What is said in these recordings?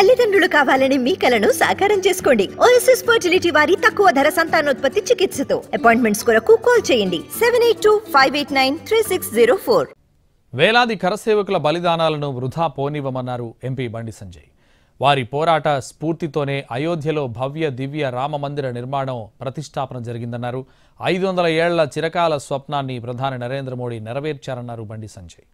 తల్లిదండ్రులు కావాలని మీ కలను సాకారం చేసుకోండి ఓఎస్ఎస్ ఫర్టిలిటీ వారి తక్కువ ధర సంతానోత్పత్తి చికిత్సతో అపాయింట్మెంట్స్ కొరకు కాల్ చేయండి seven eight two five eight nine three six zero four వేలాది కరసేవకుల బలిదానాలను వృధా పోనివ్వమన్నారు ఎంపీ బండి సంజయ్ వారి పోరాట స్ఫూర్తితోనే అయోధ్యలో భవ్య దివ్య రామ మందిర నిర్మాణం ప్రతిష్టాపన జరిగిందన్నారు ఐదు వందల ఏళ్ల చిరకాల స్వప్నాన్ని ప్రధాని నరేంద్ర మోడీ నెరవేర్చారన్నారు బండి సంజయ్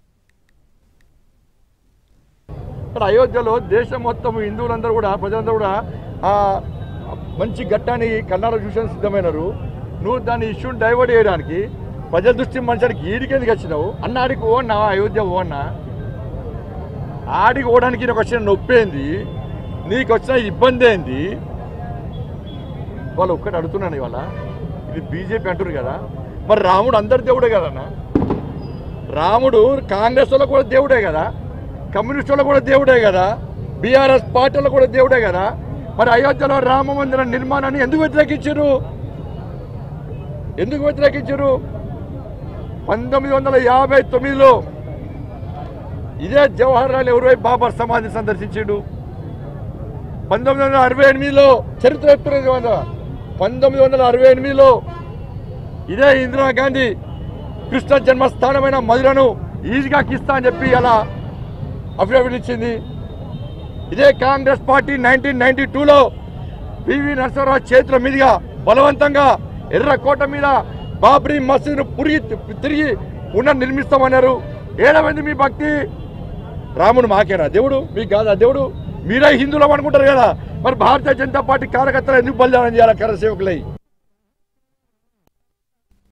ఇక్కడ అయోధ్యలో దేశం మొత్తం హిందువులందరూ కూడా ప్రజలందరూ కూడా ఆ మంచి ఘట్టాన్ని కన్నారా చూసిన సిద్ధమైనారు నువ్వు దాన్ని ఇష్యూని డైవర్ట్ చేయడానికి ప్రజల దృష్టి మనుషులకి ఈడికెందుకు వచ్చినావు అన్న ఆడికి ఓన్నా అయోధ్య ఓన్నా ఆడికి ఓడానికి నీకు వచ్చిన నొప్పి ఏంది నీకు వచ్చిన ఇబ్బంది ఏంది వాళ్ళు ఒక్కటి అడుగుతున్నాను ఇవాళ ఇది బీజేపీ అంటారు కదా మరి రాముడు అందరి దేవుడే కదన్నా రాముడు కాంగ్రెస్ వాళ్ళకు కూడా దేవుడే కదా కమ్యూనిస్ట్ వాళ్ళకు కూడా దేవుడే కదా బీఆర్ఎస్ పార్టీ వాళ్ళకు కూడా దేవుడే కదా మరి అయోధ్యలో రామ మందిర నిర్మాణాన్ని ఎందుకు వ్యతిరేకించారు ఎందుకు వ్యతిరేకించారు పంతొమ్మిది వందల యాభై తొమ్మిదిలో ఇదే జవహర్ లాల్ నెహ్రూ బాబర్ సమాధిని సందర్శించాడు పంతొమ్మిది వందల అరవై ఎనిమిదిలో చరిత్ర చెప్తున్నది కదా పంతొమ్మిది వందల అరవై ఎనిమిదిలో ఇదే ఇందిరాగాంధీ కృష్ణ జన్మస్థానమైన మధురను ఈజీగా ఇస్తా అని చెప్పి అలా అఫిడవిట్ ఇచ్చింది ఇదే కాంగ్రెస్ పార్టీ నైన్టీన్ నైన్టీ టూలో పివి నరసింహరావు చేతుల మీదుగా బలవంతంగా ఎర్రకోట మీద బాబ్రీ మసీదును పురిగి తిరిగి పునర్ నిర్మిస్తామన్నారు ఏడవైంది మీ భక్తి రాముడు మాకేనా దేవుడు మీకు కాదా దేవుడు మీరే హిందువులం అనుకుంటారు కదా మరి భారతీయ జనతా పార్టీ కార్యకర్తలు ఎందుకు బలిదానం చేయాలి కరసేవకులై